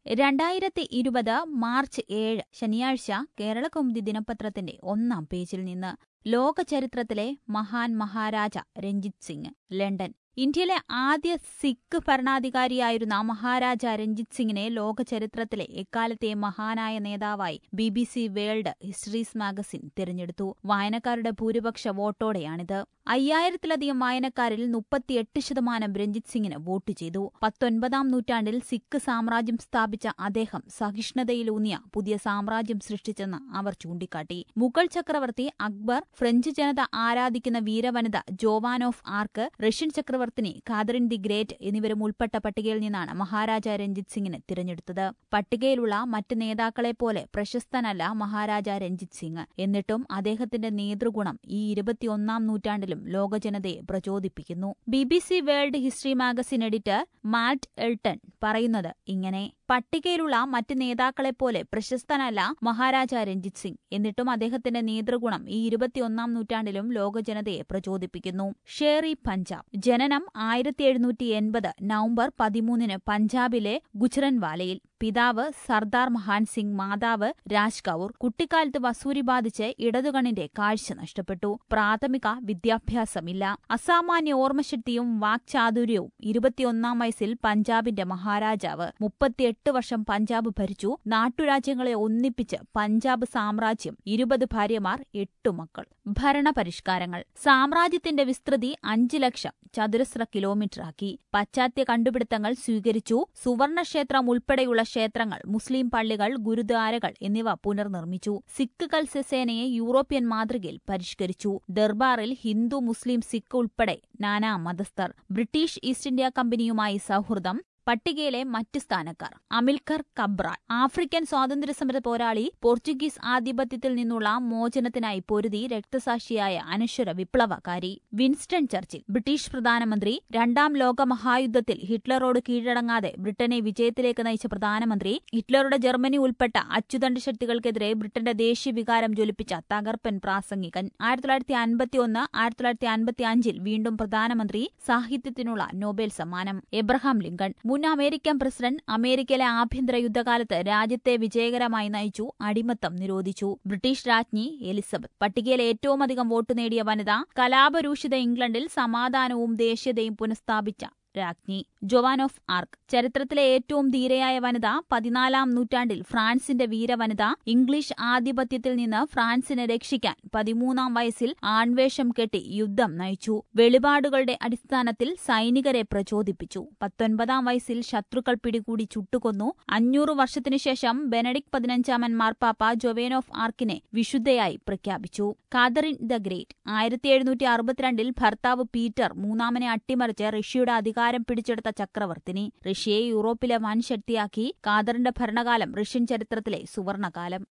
രണ്ടായിരത്തി ഇരുപത് മാർച്ച് ഏഴ് ശനിയാഴ്ച കേരളകൗമുദി ദിനപത്രത്തിന്റെ ഒന്നാം പേജിൽ നിന്ന് ലോക ചരിത്രത്തിലെ മഹാൻ മഹാരാജ രഞ്ജിത് സിംഗ് ലണ്ടൻ ഇന്ത്യയിലെ ആദ്യ സിഖ് ഭരണാധികാരിയായിരുന്ന മഹാരാജ രഞ്ജിത് സിംഗിനെ ലോക ചരിത്രത്തിലെ എക്കാലത്തെ മഹാനായ നേതാവായി B B C world histories magazine തിരഞ്ഞെടുത്തു വായനക്കാരുടെ ഭൂരിപക്ഷ വോട്ടോടെയാണിത് അയ്യായിരത്തിലധികം വായനക്കാരിൽ മുപ്പത്തിയെട്ട് ശതമാനം രഞ്ജിത് സിംഗിന് വോട്ട് ചെയ്തു പത്തൊൻപതാം നൂറ്റാണ്ടിൽ സിഖ് സാമ്രാജ്യം സ്ഥാപിച്ച അദ്ദേഹം സഹിഷ്ണുതയിലൂന്നിയ പുതിയ സാമ്രാജ്യം സൃഷ്ടിച്ചെന്ന് അവർ ചൂണ്ടിക്കാട്ടി മുഗൾ ചക്രവർത്തി അക്ബർ ഫ്രഞ്ച് ജനത ആരാധിക്കുന്ന വീരവനിത ജോവാൻ ഓഫ് ആർക്ക് റഷ്യൻ ചക്രവർത്തിനി കാതറിൻ ദി ഗ്രേറ്റ് എന്നിവരും ഉൾപ്പെട്ട പട്ടികയിൽ നിന്നാണ് മഹാരാജ രഞ്ജിത് സിംഗിനെ തിരഞ്ഞെടുത്തത് പട്ടികയിലുള്ള മറ്റ് നേതാക്കളെപ്പോലെ പ്രശസ്തനല്ല മഹാരാജ രഞ്ജിത് സിംഗ് എന്നിട്ടും അദ്ദേഹത്തിന്റെ നേതൃഗുണം ഈ ഇരുപത്തിയൊന്നാം നൂറ്റാണ്ടിലും ലോകജനതയെ പ്രചോദിപ്പിക്കുന്നു B B C world history magazine editor Matt Elton പറയുന്നത് ഇങ്ങനെ പട്ടികയിലുള്ള മറ്റ് നേതാക്കളെപ്പോലെ പ്രശസ്തനല്ല മഹാരാജ രഞ്ജിത് സിംഗ് എന്നിട്ടും അദ്ദേഹത്തിന്റെ നേതൃഗുണം ഈ ഇരുപത്തിയൊന്നാം നൂറ്റാണ്ടിലും ലോകജനതയെ പ്രചോദിപ്പിക്കുന്നു ഷേറി പഞ്ചാബ് ജനനം ആയിരത്തി എഴുന്നൂറ്റി എൺപത് നവംബർ പതിമൂന്നിന് പഞ്ചാബിലെ ഗുജറൻവാലയിൽ പിതാവ് സർദാർ മഹാൻ സിംഗ് മാതാവ് രാജ് കൌർ കുട്ടിക്കാലത്ത് വസൂരി ബാധിച്ച് ഇടതുകണ്ണിന്റെ കാഴ്ച നഷ്ടപ്പെട്ടു പ്രാഥമിക വിദ്യാഭ്യാസമില്ല അസാമാന്യ ഓർമ്മശക്തിയും വാക്ചാതുര്യവും ഇരുപത്തിയൊന്നാം വയസ്സിൽ പഞ്ചാബിന്റെ മഹാരാജാവ് മുപ്പത്തിയെട്ട് വർഷം പഞ്ചാബ് ഭരിച്ചു നാട്ടുരാജ്യങ്ങളെ ഒന്നിപ്പിച്ച് പഞ്ചാബ് സാമ്രാജ്യം ഇരുപത് ഭാര്യമാർ എട്ടു മക്കൾ ഭരണപരിഷ്കാരങ്ങൾ സാമ്രാജ്യത്തിന്റെ വിസ്തൃതി അഞ്ച് ലക്ഷം ചതുരശ്ര കിലോമീറ്ററാക്കി പാശ്ചാത്യ കണ്ടുപിടുത്തങ്ങൾ സ്വീകരിച്ചു സുവർണക്ഷേത്രം ഉൾപ്പെടെയുള്ള ക്ഷേത്രങ്ങൾ മുസ്ലിം പള്ളികൾ ഗുരുദ്വാരകൾ എന്നിവ പുനർനിർമ്മിച്ചു സിഖ് കൽസ്യസേനയെ യൂറോപ്യൻ മാതൃകയിൽ പരിഷ്കരിച്ചു ദർബാറിൽ ഹിന്ദു മുസ്ലിം സിഖ് ഉൾപ്പെടെ നാനാ മതസ്ഥർ ബ്രിട്ടീഷ് ഈസ്റ്റ് ഇന്ത്യ കമ്പനിയുമായി സൗഹൃദം പട്ടികയിലെ മറ്റ് സ്ഥാനക്കാർ അമിൽഖർ കബ്രാൾ ആഫ്രിക്കൻ സ്വാതന്ത്ര്യസമര പോരാളി പോർച്ചുഗീസ് ആധിപത്യത്തിൽ നിന്നുള്ള മോചനത്തിനായി പൊരുതി രക്തസാക്ഷിയായ അനശ്വര വിപ്ലവകാരി വിൻസ്റ്റൺ ചർച്ചിൽ ബ്രിട്ടീഷ് പ്രധാനമന്ത്രി രണ്ടാം ലോക മഹായുദ്ധത്തിൽ ഹിറ്റ്ലറോട് കീഴടങ്ങാതെ ബ്രിട്ടനെ വിജയത്തിലേക്ക് നയിച്ച പ്രധാനമന്ത്രി ഹിറ്റ്ലറുടെ ജർമ്മനി ഉൾപ്പെട്ട അച്ചുതണ്ട് ശക്തികൾക്കെതിരെ ബ്രിട്ടന്റെ ദേശീയ വികാരം ജ്വലിപ്പിച്ച തകർപ്പൻ പ്രാസംഗികൻ ആയിരത്തി തൊള്ളായിരത്തി അൻപത്തിയൊന്ന് ആയിരത്തി തൊള്ളായിരത്തി അൻപത്തി അഞ്ചിൽ വീണ്ടും പ്രധാനമന്ത്രി സാഹിത്യത്തിനുള്ള നോബൽ സമ്മാനം എബ്രഹാം ലിങ്കൺ മുൻ അമേരിക്കൻ പ്രസിഡന്റ് അമേരിക്കയിലെ ആഭ്യന്തര യുദ്ധകാലത്ത് രാജ്യത്തെ വിജയകരമായി നയിച്ചു അടിമത്തം നിരോധിച്ചു ബ്രിട്ടീഷ് രാജ്ഞി എലിസബത്ത് പട്ടികയിൽ ഏറ്റവും അധികം വോട്ട് നേടിയ വനിത കലാപരൂഷിത ഇംഗ്ലണ്ടിൽ സമാധാനവും ദേശീയതയും പുനഃസ്ഥാപിച്ച രാജ്ഞി ജോവാൻ ഓഫ് ആർക്ക് ചരിത്രത്തിലെ ഏറ്റവും ധീരയായ വനിത പതിനാലാം നൂറ്റാണ്ടിൽ ഫ്രാൻസിന്റെ വീരവനിത ഇംഗ്ലീഷ് ആധിപത്യത്തിൽ നിന്ന് ഫ്രാൻസിനെ രക്ഷിക്കാൻ പതിമൂന്നാം വയസ്സിൽ ആൺവേഷം കെട്ടി യുദ്ധം നയിച്ചു വെളിപാടുകളുടെ അടിസ്ഥാനത്തിൽ സൈനികരെ പ്രചോദിപ്പിച്ചു പത്തൊൻപതാം വയസ്സിൽ ശത്രുക്കൾ പിടികൂടി ചുട്ടുകൊന്നു അഞ്ഞൂറ് വർഷത്തിനു ശേഷം ബെനഡിക് പതിനഞ്ചാമൻ മാർപ്പാപ്പ ജൊവേൻ ഓഫ് ആർക്കിനെ വിശുദ്ധയായി പ്രഖ്യാപിച്ചു കാതറിൻ ദ ഗ്രേറ്റ് ആയിരത്തി എഴുന്നൂറ്റി അറുപത്തിരണ്ടിൽ ഭർത്താവ് പീറ്റർ മൂന്നാമനെ അട്ടിമറിച്ച് റഷ്യയുടെ അധികാരം പിടിച്ചെടുത്ത ചക്രവർത്തിനി റഷ്യയെ യൂറോപ്പിലെ വൻ ശക്തിയാക്കി കാദറിന്റെ ഭരണകാലം റഷ്യൻ ചരിത്രത്തിലെ സുവർണകാലം